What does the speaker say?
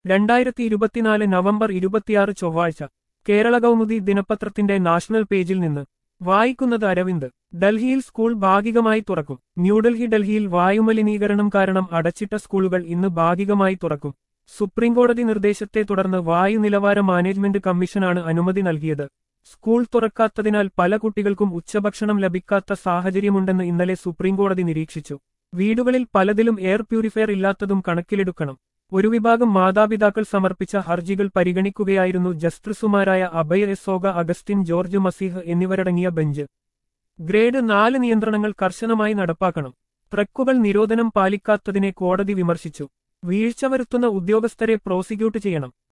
രണ്ടായിരത്തി ഇരുപത്തിനാല് നവംബർ ഇരുപത്തിയാറ് ചൊവ്വാഴ്ച കേരള കൗമുദി ദിനപത്രത്തിന്റെ നാഷണൽ പേജിൽ നിന്ന് വായിക്കുന്നത് അരവിന്ദ് ഡൽഹിയിൽ സ്കൂൾ ഭാഗികമായി തുറക്കും ന്യൂഡൽഹി ഡൽഹിയിൽ വായുമലിനീകരണം കാരണം അടച്ചിട്ട സ്കൂളുകൾ ഇന്ന് ഭാഗികമായി തുറക്കും സുപ്രീംകോടതി നിർദ്ദേശത്തെ തുടർന്ന് വായു നിലവാര മാനേജ്മെന്റ് കമ്മീഷനാണ് അനുമതി നൽകിയത് സ്കൂൾ തുറക്കാത്തതിനാൽ പല കുട്ടികൾക്കും ഉച്ചഭക്ഷണം ലഭിക്കാത്ത സാഹചര്യമുണ്ടെന്ന് ഇന്നലെ സുപ്രീംകോടതി നിരീക്ഷിച്ചു വീടുകളിൽ പലതിലും എയർ പ്യൂരിഫയർ ഇല്ലാത്തതും കണക്കിലെടുക്കണം ഒരു വിഭാഗം മാതാപിതാക്കൾ സമർപ്പിച്ച ഹർജികൾ പരിഗണിക്കുകയായിരുന്നു ജസ്റ്റിസുമാരായ അഭയ എസോഗ അഗസ്റ്റിൻ ജോർജ് മസീഹ് എന്നിവരടങ്ങിയ ബെഞ്ച് ഗ്രേഡ് നാല് നിയന്ത്രണങ്ങൾ കർശനമായി നടപ്പാക്കണം ട്രക്കുകൾ നിരോധനം പാലിക്കാത്തതിനെ കോടതി വിമർശിച്ചു വീഴ്ച വരുത്തുന്ന ഉദ്യോഗസ്ഥരെ പ്രോസിക്യൂട്ട് ചെയ്യണം